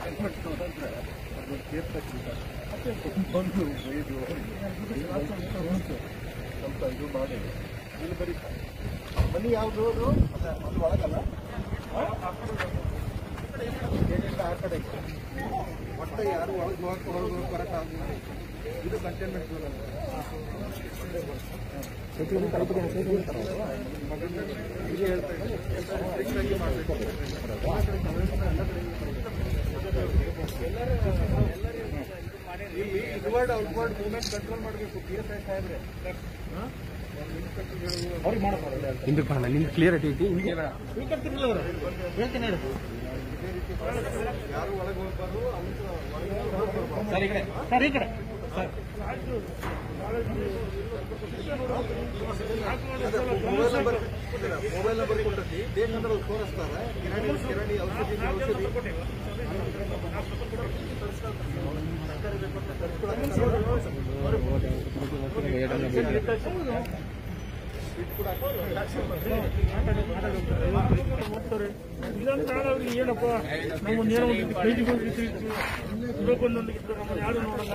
ಅಂದ್ರೆ ಅದು ತೀರ್ಥಕ್ಕಿಂತ ಬಂದು ಒಯ್ದು ಸ್ವಲ್ಪ ಇದು ಮಾಡಿ ಇಲ್ಲಿ ಬರೀತಾರೆ ಮನಿ ಯಾವುದು ಅದು ಅದ- ಅದು ಒಳಗಲ್ಲ ಏನಿಲ್ಲ ಆ ಕಡೆ ಒಟ್ಟು ಯಾರು ಒಳಗೆ ಹೋಗಕ್ಕೆ ಹೊರಗೆ ಹೋಗಕ್ಕೆ ಬರಕ್ಕೆ ಆಗಿಲ್ಲ ಇದು ಕಂಟೈನ್ಮೆಂಟ್ ಝೋನ್ ಅಂತ ಈಗ ಹೇಳ್ತಾ ಇದ್ದೀನಿ strict ಆಗಿ ಮಾಡ್ಬೇಕು. ಎಲ್ಲ ಕಡೆ ಕಮಿಷನ್ ಎಲ್ಲ ಕಡೆ ಇಲ್ಲಿ ಇನ್ವರ್ಡ್ ಔಟ್ವರ್ಡ್ ಮೂವ್ಮೆಂಟ್ ಕಂಟ್ರೋಲ್ ಮಾಡಬೇಕು ಪಿ ಎಸ್ ಐ ಸಾಹೇಬ್ರೆ ಅವ್ರಿಗೆ ಮಾಡಬಾರದು ಹಿಂದಕ್ಕೆ ಬರೋಣ ನಿಮ್ದು ಕ್ಲಿಯರ್ ಐತಿ ಹಿಂಗೆ ಯಾರು ಒಳಗೆ ಹೋಗ್ಬಾರ್ದು ಅವ್ರು ಸರ್ ಈ ಕಡೆ ಸರ್ ಈ ಕಡೆ ಮೊಬೈಲ್ ನಂಬರ್ ಮೊಬೈಲ್ ನಂಬರ್ ಕೊಟ್ಟತಿ ಬೇಕಂದ್ರೆ ಅವ್ರು ತೋರಿಸ್ತಾರೆ ಕಿರಾಣಿ ಕಿರಾಣಿ ಔಷಧಿ ಔಷಧಿ ಇದಂತ ಅವ್ರಿಗೆ ಏನಪ್ಪ ನಮ್ಮ ನೇರ ಒಂದು ಕೈಗೆ ಹೋಗಿ ಇರೋಕೊಂದೊಂದು ನಮ್ಮನ್ನು ಯಾರು ನೋಡಲ್ಲ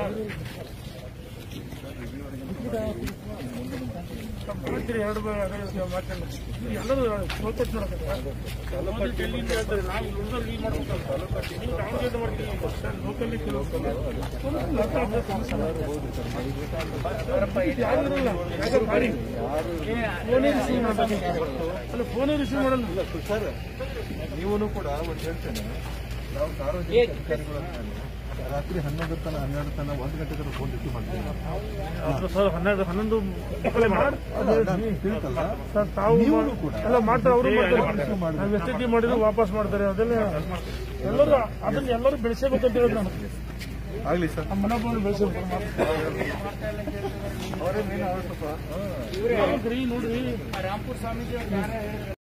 ಮಾಡ್ತೀರಿ ಎರಡು ಬಾರಿ ಅದೇ ರೀತಿ ಮಾತನ್ನ. ಇದು ಎಲ್ಲರೂ ಪ್ರೋತ್ಸಾಹ ಮಾಡಕತ್ತಾರೆ. ಮೋದಿ ಡೆಲ್ಲಿಯಿಂದ ಹೇಳ್ತಾರೆ, ನಾವು ಇಲ್ಲಿ ಉಳ್ದವ್ರು ಈ ಮಾಡ್ಬೇಕಂತ. ನೀವು ದಾವಣಗೆರೆ ಮಾಡ್ತೀರಿ. ಸರ್, ಲೋಕಲ್ಲಿ ಕೆಲವು ಸ್ವಲ್ಪ ಅರ್ಥ ಆಗೋ ಸಮಸ್ಯೆ ಇದೆ. ಯಾರು ಇರಲ್ಲ. ಯಾಕಂದ್ರೆ ಮಾಡಿ. ಫೋನೇ ರಿಸೀವ್ ಮಾಡಲ್ಲ ಅಲ್ಲ ಫೋನೇ ರಿಸೀವ್ ಮಾಡಲ್ಲ ಸರ್ ನೀವು ಕೂಡ ಒಂದು ಹೇಳ್ತೇನೆ ನಾವು ಸಾರ್ವಜನಿಕ ಅಧಿಕಾರಿಗಳು ಅಂತ ರಾತ್ರಿ ಹನ್ನೊಂದರ ತನ ಹನ್ನೆರಡು ತನ ಒಂದು ಗಂಟೆ ತನಕ ಫೋನ್ ರಿಸೀವ್ ಮಾಡ್ತೀವಿ ಅದು ಸರ್ ಹನ್ನೆರಡು ಹನ್ನೊಂದು ಮಕ್ಕಳೇ ಮಾಡಿ ತಿಳ್ಕಲ್ಲ ಸರ್ ತಾವು ನೀವು ಮಾ- ಕೂಡ ಎಲ್ಲ ಮಾಡ್ತಾರೆ ಅವರು ಮಾಡ್ತಾರೆ ರಿಸೀವ್ ಮಾಡಿದ್ರೆ ನಾವು ಎಷ್ಟೇ ಮಾಡಿದ್ರು ವಾಪಸ್ ಮಾಡ್ತಾರೆ ಅದೆಲ್ಲ ಎಲ್ಲರೂ ಅದನ್ನ ಎಲ್ಲರೂ ಬೆಳೆಸಬೇಕಂತ ಹೇಳೋದು ನಾನು ಆಗ್ಲಿ ಸರ್ ನಮ್ಮ ಮನೋಭಾವನೆ ಬೆಳೆಸಬೇಕು ಅವರೇ ಮೇನ್ ಅವಶ್ಯಕ ನೋಡ್ರಿ